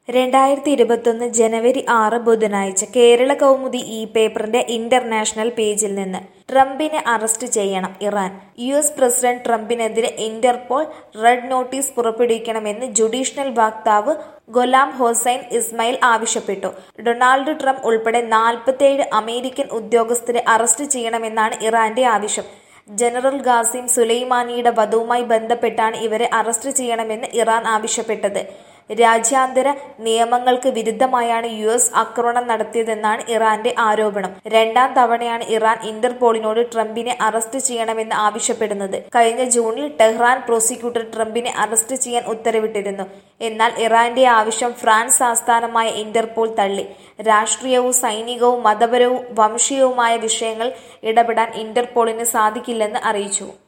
രണ്ടായിരത്തി ഇരുപത്തൊന്ന് ജനുവരി ആറ് ബുധനാഴ്ച കേരള കൗമുദി ഈ പേപ്പറിന്റെ ഇന്റർനാഷണൽ പേജിൽ നിന്ന് ട്രംപിനെ അറസ്റ്റ് ചെയ്യണം ഇറാൻ യു എസ് പ്രസിഡന്റ് ട്രംപിനെതിരെ ഇന്റർപോൾ റെഡ് നോട്ടീസ് പുറപ്പെടുവിക്കണമെന്ന് ജുഡീഷ്യൽ വക്താവ് ഗൊലാം ഹൊസൈൻ ഇസ്മായിൽ ആവശ്യപ്പെട്ടു ഡൊണാൾഡ് ട്രംപ് ഉൾപ്പെടെ നാൽപ്പത്തേഴ് അമേരിക്കൻ ഉദ്യോഗസ്ഥരെ അറസ്റ്റ് ചെയ്യണമെന്നാണ് ഇറാന്റെ ആവശ്യം ജനറൽ ഖാസിം സുലൈമാനിയുടെ വധവുമായി ബന്ധപ്പെട്ടാണ് ഇവരെ അറസ്റ്റ് ചെയ്യണമെന്ന് ഇറാൻ ആവശ്യപ്പെട്ടത് രാജ്യാന്തര നിയമങ്ങൾക്ക് വിരുദ്ധമായാണ് യു എസ് ആക്രമണം നടത്തിയതെന്നാണ് ഇറാന്റെ ആരോപണം രണ്ടാം തവണയാണ് ഇറാൻ ഇന്റർപോളിനോട് ട്രംപിനെ അറസ്റ്റ് ചെയ്യണമെന്ന് ആവശ്യപ്പെടുന്നത് കഴിഞ്ഞ ജൂണിൽ ടെഹ്റാൻ പ്രോസിക്യൂട്ടർ ട്രംപിനെ അറസ്റ്റ് ചെയ്യാൻ ഉത്തരവിട്ടിരുന്നു എന്നാൽ ഇറാന്റെ ആവശ്യം ഫ്രാൻസ് ആസ്ഥാനമായ ഇന്റർപോൾ തള്ളി രാഷ്ട്രീയവും സൈനികവും മതപരവും വംശീയവുമായ വിഷയങ്ങൾ ഇടപെടാൻ ഇന്റർപോളിന് സാധിക്കില്ലെന്ന് അറിയിച്ചു